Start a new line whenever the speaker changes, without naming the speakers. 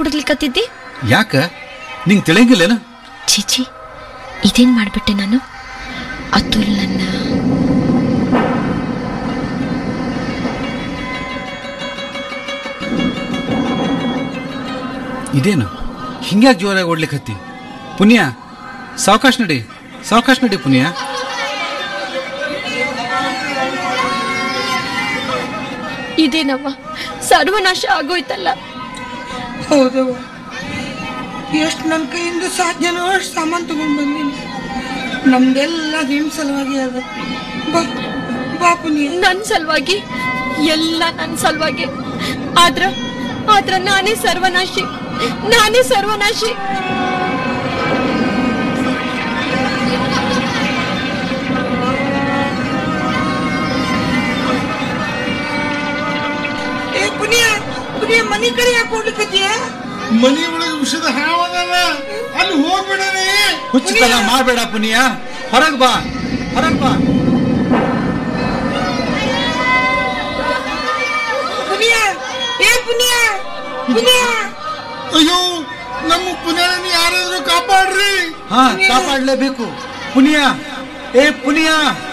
ಹೊಡೆದ್ಲಿಕತ್ತಿದ್ದಿ
ಯಾಕ ನಿಂಗೆ ತಿಳಿಯಂಗಿಲ್ಲೇನ
ಚೀಚಿ ಇದೇನ್ ಮಾಡ್ಬಿಟ್ಟೆ ನಾನು ಅತುಲ್ ನನ್ನ
ಇದೇನು ಹಿಂಗ್ಯಾಕೆ ಜೋರಾಗಿ ಓಡ್ಲಿಕ್ಕೆ ಹತ್ತಿ ಪುಣ್ಯ ಸಾವಕಾಶ ನಡಿ ಸಾವಕಾಶ ನಡಿ ಪುಣ್ಯ
ಇದೇನವ್ವ ಸರ್ವನಾಶ ಆಗೋಯ್ತಲ್ಲ
ಹೌದವ್ವ ಎಷ್ಟು ನನ್ನ ಕೈಯಿಂದ ಸಾಧ್ಯನೋ ಅಷ್ಟು ಸಾಮಾನು ತಗೊಂಡು ಬಂದೀನಿ ನಮ್ದೆಲ್ಲ ನಿಮ್ಮ ಸಲುವಾಗಿ ಅದ ಬಾ ಬಾಪು ನೀ
ನನ್ ಸಲುವಾಗಿ ಎಲ್ಲ ನನ್ ಸಲುವಾಗಿ ಆದ್ರ ಆದ್ರ ನಾನೇ ಸರ್ವನಾಶಿ ನಾನೇ ಸರ್ವನಾಶಿ
ಏ ಪುನಿಯ ಪುನಿಯ ಮನೆ ಕಡೆ ಯಾಕೆ ಹೋಗ್ಲಿಕತ್ತೀಯ
ಮನಿ ಒಳಗೆ ವಿಷದ ಹಾವದಲ್ಲ ಅಲ್ಲಿ ಹೋಗ್ಬಿಡನೆ
ಹುಚ್ಚುತನ ಮಾಡಬೇಡ ಪುಣ್ಯ ಹೊರಗೆ ಬಾ ಹೊರಗೆ ಬಾ
ಪುನಿಯ ಏ ಪುನಿಯ ಪುನಿಯ
ಅಯ್ಯೋ ನಮ್ಮ ಪುನಃ ಯಾರಾದ್ರೂ ಕಾಪಾಡ್ರಿ
ಹಾ ಕಾಪಾಡ್ಲೇಬೇಕು ಪುಣ್ಯ ಏ ಪುಣ್ಯ